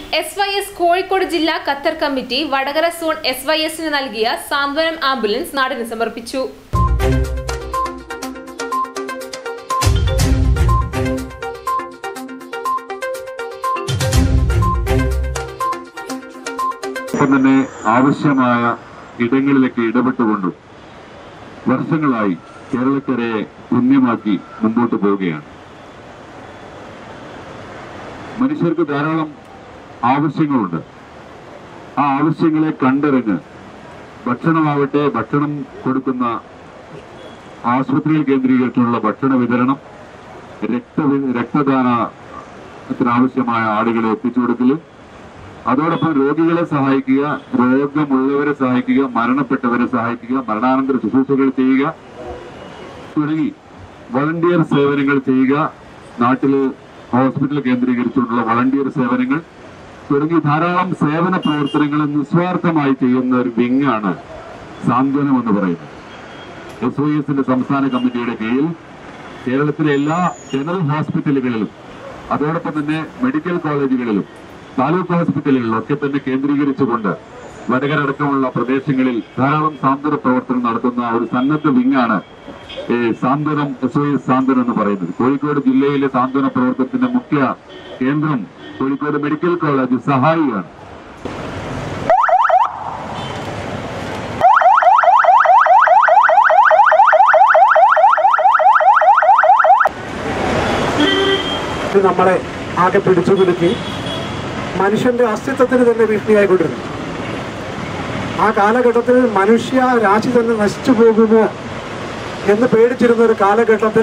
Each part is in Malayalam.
എസ് വൈ എസ് കോഴിക്കോട് ജില്ലാ Qatar committee Vadakara zone S Y എസിന് നൽകിയ സാന്ത്വനം ആംബുലൻസ് നാടിന് സമർപ്പിച്ചു ഒപ്പം തന്നെ ആവശ്യമായ ഇടങ്ങളിലൊക്കെ ഇടപെട്ടുകൊണ്ടും വർഷങ്ങളായി കേരളക്കരയെ പുണ്യമാക്കി മുമ്പോട്ട് പോവുകയാണ് മനുഷ്യർക്ക് ധാരാളം ആവശ്യങ്ങളുണ്ട് ആ ആവശ്യങ്ങളെ കണ്ടറിഞ്ഞ് ഭക്ഷണമാവട്ടെ ഭക്ഷണം കൊടുക്കുന്ന ആശുപത്രികൾ കേന്ദ്രീകരിച്ചുള്ള ഭക്ഷണ വിതരണം രക്ത രക്തദാനത്തിനാവശ്യമായ ആളുകളെ എത്തിച്ചു കൊടുക്കല് അതോടൊപ്പം രോഗികളെ സഹായിക്കുക രോഗമുള്ളവരെ സഹായിക്കുക മരണപ്പെട്ടവരെ സഹായിക്കുക മരണാനന്തര ശുശ്രൂഷകൾ ചെയ്യുക തുടങ്ങി വളണ്ടിയർ സേവനങ്ങൾ ചെയ്യുക നാട്ടില് ഹോസ്പിറ്റൽ കേന്ദ്രീകരിച്ചുകൊണ്ടുള്ള വളണ്ടിയർ സേവനങ്ങൾ തുടങ്ങി ധാരാളം സേവന പ്രവർത്തനങ്ങൾ നിസ്വാർത്ഥമായി ചെയ്യുന്ന ഒരു വിങ്ങാണ് സാന്ത്വനം എന്ന് പറയുന്നത് എസ് ഒ എസിന്റെ സംസ്ഥാന കമ്മിറ്റിയുടെ കീഴിൽ കേരളത്തിലെ എല്ലാ ജനറൽ ഹോസ്പിറ്റലുകളിലും അതോടൊപ്പം തന്നെ മെഡിക്കൽ കോളേജുകളിലും താലൂക്ക് ഹോസ്പിറ്റലുകളിലും ഒക്കെ തന്നെ കേന്ദ്രീകരിച്ചുകൊണ്ട് വടകര അടക്കമുള്ള പ്രദേശങ്ങളിൽ ധാരാളം സാന്ത്വന പ്രവർത്തനം നടത്തുന്ന ഒരു സന്നദ്ധ വിങ്ങാണ് ഈ സാന്ത്വനം എസ് ഒ എസ് സാന്ത്വനം എന്ന് പറയുന്നത് കോഴിക്കോട് ജില്ലയിലെ സാന്ത്വന പ്രവർത്തനത്തിന്റെ മുഖ്യ കേന്ദ്രം കോഴിക്കോട് മെഡിക്കൽ കോളേജ് സഹായിയാണ് ഇത് നമ്മളെ ആകെ പിടിച്ചു കുലുക്കി മനുഷ്യന്റെ അസ്തിത്വത്തിന് തന്നെ ഭീഷണിയായിക്കൊണ്ടിരുന്നു ആ കാലഘട്ടത്തിൽ മനുഷ്യ രാശി തന്നെ നശിച്ചു പോകുമോ എന്ന് പേടിച്ചിരുന്ന ഒരു കാലഘട്ടത്തിൽ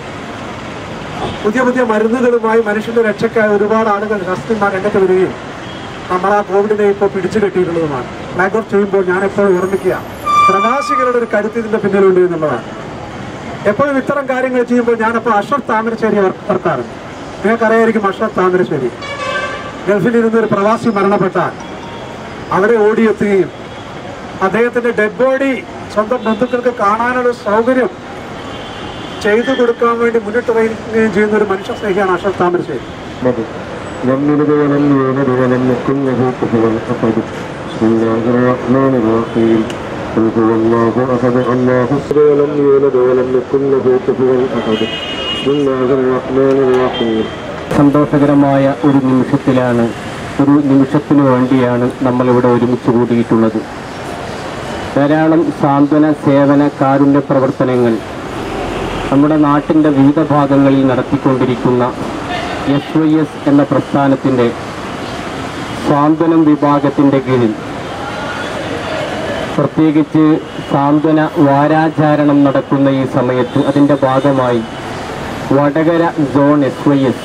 പുതിയ പുതിയ മരുന്നുകളുമായി മനുഷ്യന്റെ രക്ഷയ്ക്കായി ഒരുപാട് ആളുകൾ ശാസ്ത്രജ്ഞന്മാർ രംഗത്ത് വരികയും നമ്മൾ ആ കോവിഡിനെ ഇപ്പോൾ പിടിച്ചു കെട്ടിയിട്ടുള്ളതുമാണ് ഫ്ലാഗ് ഓഫ് ചെയ്യുമ്പോൾ ഞാൻ എപ്പോഴും ഓർമ്മിക്കുക പ്രവാസികളുടെ ഒരു കരുത്ത് ഇതിന്റെ പിന്നിലുണ്ട് എന്നുള്ളതാണ് എപ്പോഴും ഇത്തരം കാര്യങ്ങൾ ചെയ്യുമ്പോൾ ഞാനപ്പോൾ അഷ്റഫ് താമരശ്ശേരി ഓർ- ഓർക്കാറുണ്ട് നിങ്ങൾക്കറിയായിരിക്കും അഷ്റഫ് താമരശ്ശേരി ഗൾഫിൽ ഇരുന്ന് ഒരു പ്രവാസി മരണപ്പെട്ടാൽ അവരെ ഓടിയെത്തുകയും അദ്ദേഹത്തിന്റെ ഡെഡ് ബോഡി സ്വന്തം ബന്ധുക്കൾക്ക് കാണാനുള്ള സൗകര്യം ചെയ്തു കൊടുക്കാൻ വേണ്ടി മുന്നിട്ട് വരികയും ചെയ്യുന്ന ഒരു മനുഷ്യ സ്നേഹിയാണ് അഷ്റഫ് താമരശ്ശേരി മതി വന്നിരുവനം യോനരുവനം നിൽക്കുന്ന കൂട്ടുകൾ അപ്പത് ശ്രീനാഗറഹ്മാനിറാഹിയിൽ അള്ളാഹു അഹദ് അള്ളാഹു ശ്രീവലം യോനരുവനം നിൽക്കുന്ന കൂട്ടുകൾ അപ്പത് ശ്രീനാഗറഹ്മാനിറാഹിയിൽ സന്തോഷകരമായ ഒരു നിമിഷത്തിലാണ് ഒരു നിമിഷത്തിനു വേണ്ടിയാണ് നമ്മളിവിടെ ഒരുമിച്ച് കൂടിയിട്ടുള്ളത് ധാരാളം സാന്ത്വന സേവന കാരുണ്യ പ്രവർത്തനങ്ങൾ നമ്മുടെ നാട്ടിൻ്റെ വിവിധ ഭാഗങ്ങളിൽ നടത്തിക്കൊണ്ടിരിക്കുന്ന എസ് വൈ എസ് എന്ന പ്രസ്ഥാനത്തിൻ്റെ സാന്ത്വനം വിഭാഗത്തിൻ്റെ കീഴിൽ പ്രത്യേകിച്ച് സാന്ത്വന വാരാചാരണം നടക്കുന്ന ഈ സമയത്ത് അതിൻ്റെ ഭാഗമായി Vadakara zone S Y S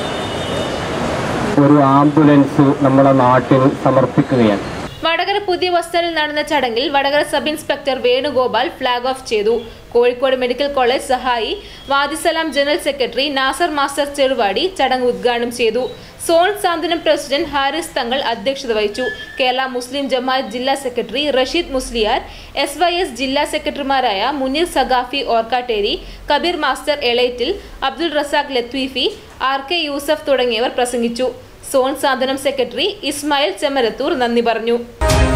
ഒരു ആംബുലൻസ് നമ്മുടെ നാട്ടിന് സമർപ്പിക്കുകയാണ് വടകര പുതിയ ബസ് സ്റ്റാൻഡിൽ നടന്ന ചടങ്ങിൽ Vadakara sub inspector Venugopal flag off ചെയ്തു കോഴിക്കോട് മെഡിക്കൽ കോളേജ് സഹായി Wadisalam general secretary Nasar master Cheruvadi ചടങ്ങ് ഉദ്ഘാടനം ചെയ്തു സോൺ സാന്ത്വനം പ്രസിഡന്റ് ഹാരിസ് തങ്ങൾ അധ്യക്ഷത വഹിച്ചു കേരള മുസ്ലിം ജമാഅത്ത് ജില്ലാ secretary Rasheed Musliyar S Y S ജില്ലാ സെക്രട്ടറിമാരായ Muneer Saqafi Orkkatteri Kabeer master Elettil Abdul Razak Latheefi R K Yusuf തുടങ്ങിയവർ പ്രസംഗിച്ചു സോൺ സാന്ത്വനം സെക്രട്ടറി ഇസ്മായിൽ ചെമ്മരത്തൂർ നന്ദി പറഞ്ഞു